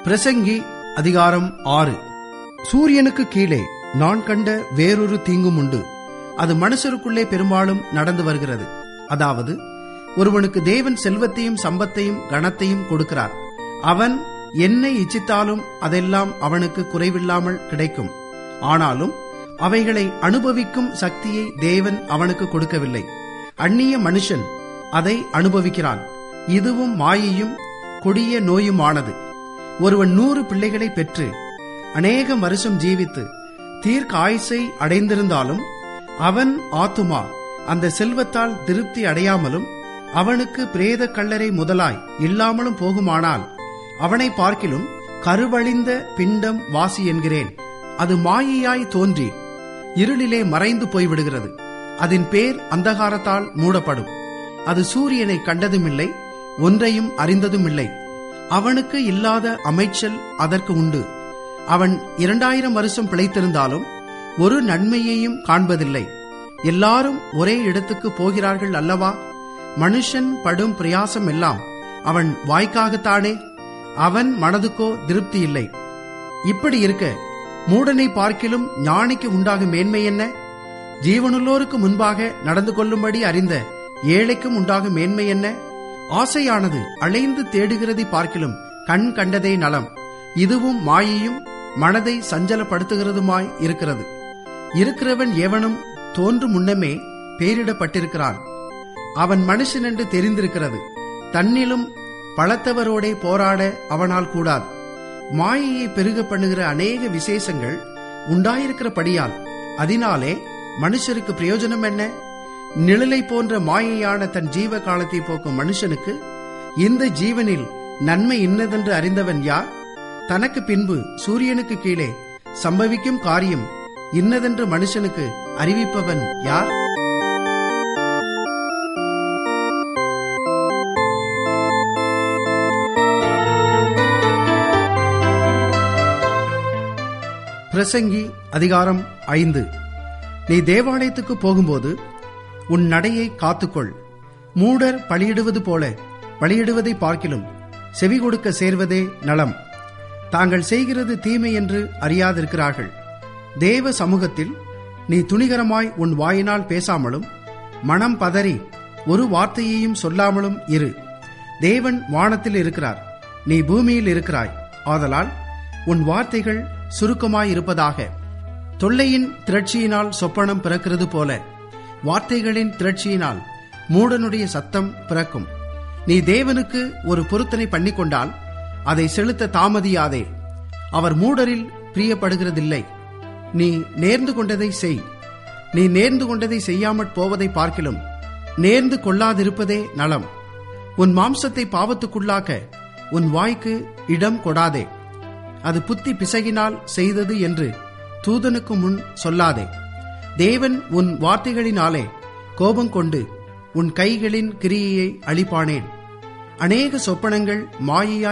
பிரசங்கி அதிகாரம் ஆறு சூரியனுக்கு கீழே நான் கண்ட வேறொரு தீங்கும் உண்டு அது மனுஷருக்குள்ளே பெரும்பாலும் நடந்து வருகிறது அதாவது ஒருவனுக்கு தேவன் செல்வத்தையும் சம்பத்தையும் கனத்தையும் கொடுக்கிறார் அவன் என்னை இச்சித்தாலும் அதெல்லாம் அவனுக்கு குறைவில்லாமல் கிடைக்கும் ஆனாலும் அவைகளை அனுபவிக்கும் சக்தியை தேவன் அவனுக்கு கொடுக்கவில்லை அந்நிய மனுஷன் அதை அனுபவிக்கிறான் இதுவும் மாயையும் கொடிய நோயுமானது ஒருவன் நூறு பிள்ளைகளை பெற்று அநேக வருஷம் ஜீவித்து தீர்க்க ஆயுசை அடைந்திருந்தாலும் அவன் ஆத்துமா அந்த செல்வத்தால் திருப்தி அடையாமலும் அவனுக்கு பிரேத கல்லறை முதலாய் இல்லாமலும் போகுமானால் அவனை பார்க்கிலும் கருவழிந்த பிண்டம் வாசி என்கிறேன் அது மாயையாய் தோன்றி இருளிலே மறைந்து போய்விடுகிறது அதன் பேர் அந்தகாரத்தால் மூடப்படும் அது சூரியனை கண்டதுமில்லை ஒன்றையும் அறிந்ததுமில்லை அவனுக்கு இல்லாத அமைச்சல் அதற்கு உண்டு அவன் இரண்டாயிரம் வருஷம் பிழைத்திருந்தாலும் ஒரு நன்மையையும் காண்பதில்லை எல்லாரும் ஒரே இடத்துக்கு போகிறார்கள் அல்லவா மனுஷன் படும் பிரயாசம் எல்லாம் அவன் வாய்க்காகத்தானே அவன் மனதுக்கோ திருப்தி இல்லை இப்படி இருக்க மூடனை பார்க்கிலும் ஞானிக்கு உண்டாகும் மேன்மை என்ன ஜீவனுள்ளோருக்கு முன்பாக நடந்து கொள்ளும்படி அறிந்த ஏழைக்கும் உண்டாகும் மேன்மை என்ன ஆசையானது அலைந்து தேடுகிறதை பார்க்கிலும் கண் கண்டதே நலம் இதுவும் மாயையும் மனதை சஞ்சலப்படுத்துகிறதுமாய் இருக்கிறது இருக்கிறவன் எவனும் தோன்றும் முன்னமே பேரிடப்பட்டிருக்கிறான் அவன் மனுஷன் என்று தெரிந்திருக்கிறது தன்னிலும் பழத்தவரோடே போராட அவனால் கூடாது மாயையை பெருக பண்ணுகிற அநேக விசேஷங்கள் உண்டாயிருக்கிறபடியால் அதனாலே மனுஷருக்கு பிரயோஜனம் என்ன நிழலை போன்ற மாயையான தன் ஜீவ காலத்தை போக்கும் மனுஷனுக்கு இந்த ஜீவனில் நன்மை இன்னதென்று அறிந்தவன் யார் தனக்கு பின்பு சூரியனுக்கு கீழே சம்பவிக்கும் காரியம் இன்னதென்று மனுஷனுக்கு அறிவிப்பவன் யார் பிரசங்கி அதிகாரம் ஐந்து நீ தேவாலயத்துக்கு போகும்போது உன் நடையை காத்துக்கொள் மூடர் பலியிடுவது போல பலியிடுவதை பார்க்கிலும் செவி கொடுக்க சேர்வதே நலம் தாங்கள் செய்கிறது தீமை என்று அறியாதிருக்கிறார்கள் தேவ சமூகத்தில் நீ துணிகரமாய் உன் வாயினால் பேசாமலும் மனம் பதறி ஒரு வார்த்தையையும் சொல்லாமலும் இரு தேவன் வானத்தில் இருக்கிறார் நீ பூமியில் இருக்கிறாய் ஆதலால் உன் வார்த்தைகள் சுருக்கமாயிருப்பதாக தொல்லையின் திரட்சியினால் சொப்பனம் பிறக்கிறது போல வார்த்தைகளின் திரட்சியினால் மூடனுடைய சத்தம் பிறக்கும் நீ தேவனுக்கு ஒரு பொருத்தனை பண்ணிக்கொண்டால் அதை செலுத்த தாமதியாதே அவர் மூடரில் பிரியப்படுகிறதில்லை நீ நேர்ந்து கொண்டதை செய் நீ நேர்ந்து கொண்டதை செய்யாமற் போவதை பார்க்கிலும் நேர்ந்து கொள்ளாதிருப்பதே நலம் உன் மாம்சத்தை பாவத்துக்குள்ளாக்க உன் வாய்க்கு இடம் கொடாதே அது புத்தி பிசகினால் செய்தது என்று தூதனுக்கு முன் சொல்லாதே தேவன் உன் வார்த்தைகளினாலே கோபம் கொண்டு உன் கைகளின் கிரியையை அழிப்பானேன் அநேக சொப்பனங்கள் மாயையாய்